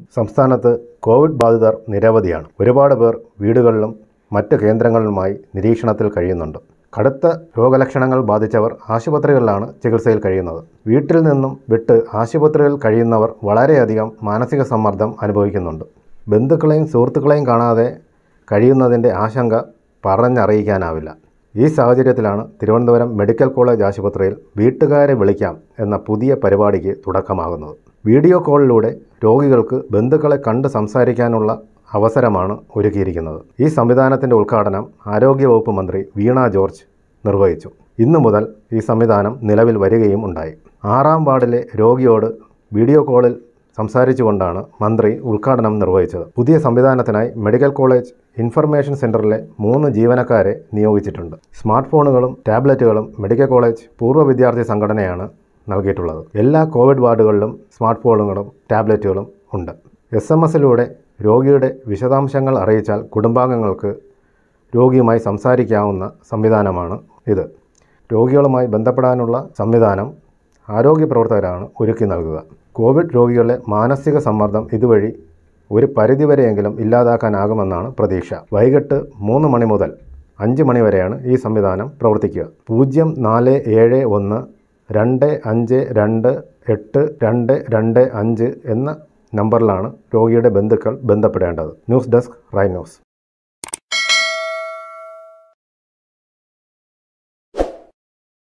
സംസ്ഥാനത്ത് കോവിഡ് ബാധിതർ നിരവധിയാണ് ഒരുപാട് പേർ വീടുകളിലും മറ്റ് കേന്ദ്രങ്ങളിലുമായി നിരീക്ഷണത്തിൽ കഴിയുന്നുണ്ട് കടുത്ത രോഗലക്ഷണങ്ങൾ ബാധിച്ചവർ ആശുപത്രികളിലാണ് ചികിത്സയിൽ കഴിയുന്നത് വീട്ടിൽ നിന്നും വിട്ട് ആശുപത്രികളിൽ കഴിയുന്നവർ വളരെയധികം മാനസിക സമ്മർദ്ദം അനുഭവിക്കുന്നുണ്ട് ബന്ധുക്കളെയും സുഹൃത്തുക്കളെയും കാണാതെ കഴിയുന്നതിൻ്റെ ആശങ്ക പറഞ്ഞറിയിക്കാനാവില്ല ഈ സാഹചര്യത്തിലാണ് തിരുവനന്തപുരം മെഡിക്കൽ കോളേജ് ആശുപത്രിയിൽ വീട്ടുകാരെ വിളിക്കാം എന്ന പുതിയ പരിപാടിക്ക് തുടക്കമാകുന്നത് വീഡിയോ കോളിലൂടെ രോഗികൾക്ക് ബന്ധുക്കളെ കണ്ട് സംസാരിക്കാനുള്ള അവസരമാണ് ഒരുക്കിയിരിക്കുന്നത് ഈ സംവിധാനത്തിൻ്റെ ഉദ്ഘാടനം ആരോഗ്യവകുപ്പ് മന്ത്രി വീണ ജോർജ് നിർവഹിച്ചു ഇന്നു മുതൽ ഈ സംവിധാനം നിലവിൽ വരികയും ഉണ്ടായി ആറാം വാർഡിലെ രോഗിയോട് വീഡിയോ കോളിൽ സംസാരിച്ചുകൊണ്ടാണ് മന്ത്രി ഉദ്ഘാടനം നിർവഹിച്ചത് പുതിയ സംവിധാനത്തിനായി മെഡിക്കൽ കോളേജ് ഇൻഫർമേഷൻ സെൻറ്ററിലെ മൂന്ന് ജീവനക്കാരെ നിയോഗിച്ചിട്ടുണ്ട് സ്മാർട്ട് ഫോണുകളും ടാബ്ലറ്റുകളും മെഡിക്കൽ കോളേജ് പൂർവ്വ വിദ്യാർത്ഥി സംഘടനയാണ് നൽകിയിട്ടുള്ളത് എല്ലാ കോവിഡ് വാർഡുകളിലും സ്മാർട്ട് ഫോണുകളും ടാബ്ലറ്റുകളും ഉണ്ട് എസ് എം എസിലൂടെ രോഗിയുടെ വിശദാംശങ്ങൾ അറിയിച്ചാൽ കുടുംബാംഗങ്ങൾക്ക് രോഗിയുമായി സംസാരിക്കാവുന്ന സംവിധാനമാണ് ഇത് രോഗികളുമായി ബന്ധപ്പെടാനുള്ള സംവിധാനം ആരോഗ്യ പ്രവർത്തകരാണ് ഒരുക്കി നൽകുക കോവിഡ് രോഗികളുടെ മാനസിക സമ്മർദ്ദം ഇതുവഴി ഒരു പരിധിവരെയെങ്കിലും ഇല്ലാതാക്കാനാകുമെന്നാണ് പ്രതീക്ഷ വൈകിട്ട് മൂന്ന് മണി മുതൽ അഞ്ച് മണി വരെയാണ് ഈ സംവിധാനം പ്രവർത്തിക്കുക പൂജ്യം നാല് ഏഴ് ഒന്ന് രണ്ട് അഞ്ച് രണ്ട് എട്ട് രണ്ട് രണ്ട് അഞ്ച് എന്ന നമ്പറിലാണ് രോഗിയുടെ ബന്ധുക്കൾ ബന്ധപ്പെടേണ്ടത് ന്യൂസ് ഡെസ്ക് റൈ ന്യൂസ്